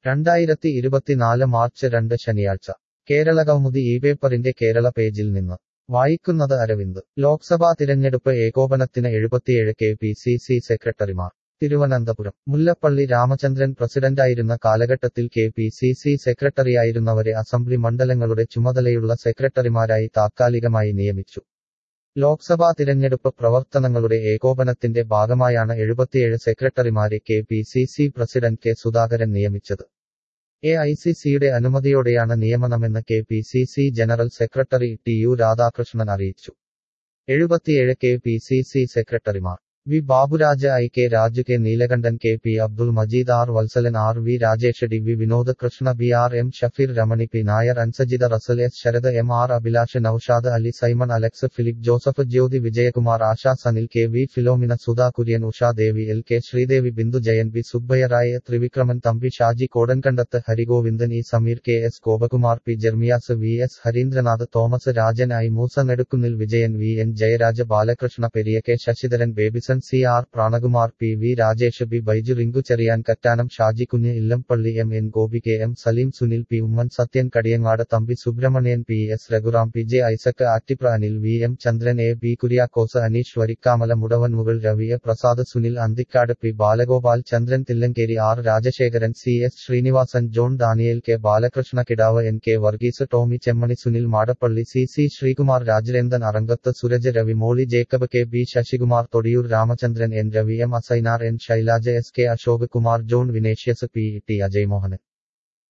രണ്ടായിരത്തി ഇരുപത്തിനാല് മാർച്ച് രണ്ട് ശനിയാഴ്ച കേരള കൗമുദി ഈ പേപ്പറിന്റെ കേരള പേജിൽ നിന്ന് വായിക്കുന്നത് അരവിന്ദ് ലോക്സഭാ തിരഞ്ഞെടുപ്പ് ഏകോപനത്തിന് എഴുപത്തിയേഴ് കെ പി സി സി സെക്രട്ടറിമാർ തിരുവനന്തപുരം മുല്ലപ്പള്ളി രാമചന്ദ്രൻ പ്രസിഡന്റായിരുന്ന കാലഘട്ടത്തിൽ കെ പി സി സി സെക്രട്ടറിയായിരുന്നവരെ അസംബ്ലി മണ്ഡലങ്ങളുടെ ചുമതലയുള്ള സെക്രട്ടറിമാരായി താത്കാലികമായി നിയമിച്ചു ലോക്സഭാ തിരഞ്ഞെടുപ്പ് പ്രവർത്തനങ്ങളുടെ ഏകോപനത്തിന്റെ ഭാഗമായാണ് എഴുപത്തിയേഴ് സെക്രട്ടറിമാരെ K P C C president K Sudhakaran നിയമിച്ചത് എ ഐ സി സിയുടെ അനുമതിയോടെയാണ് നിയമനമെന്ന് K P C C general secretary T U Radhakrishnan അറിയിച്ചു എഴുപത്തിയേഴ് കെ പി സി സി സെക്രട്ടറിമാർ V Baburaj I K Raju K Neelakandan K P Abdul Majeed R Vatsalan R V Rajesh D V Vinod Krishna B R M Shafeer Ramani P Nair Ansajitha Russell S Sarath M R Abhilash Naushad Ali Simon Alex Philip Joseph Jyothi Vijayakumar Asha Sanil K V Philomena Sudha Kurian Usha Devi L K Sreedevi Bindu Jayan B Subbaiah Rai Thrivikraman Thampi Shaji Kodankandath Harigovindan E Sameer K S Gopakumar P Jermias V S Harindranath Thomas Rajan I Moosa Nedukunnil Vijayan V N Jayaraja Balakrishna Periya K Sasidharan Babyson C R Pranakumar P V Rajesh B Baiju Rinku Cherian Kattanam Shaji Kunju Illampally M N Gopi K M Saleem Sunil P Oommen Sathyan Kadiyangad Thampi Subramanian P S Raghuram P J Isaac Attipra Anil V M Chandran A B Kuriakose Aneesh Varikkamala Mudavanmukal Ravi A Prasad Sunil Anthikad P Balagopal Chandran Thillankeri R Rajasekharan C S Sreenivasan John Daniel K Balakrishna Kidav N K Varghese Tommy Chemmani Sunil Madappally C C Sreekumar Rajarendran Arangath Suraj Ravi Molly Jacob K B Sasikumar Thodiyoor Ramachandran N Ravi M Asainar N Shailaja S K Ashok Kumar John Vinicius P T Ajay Mohanan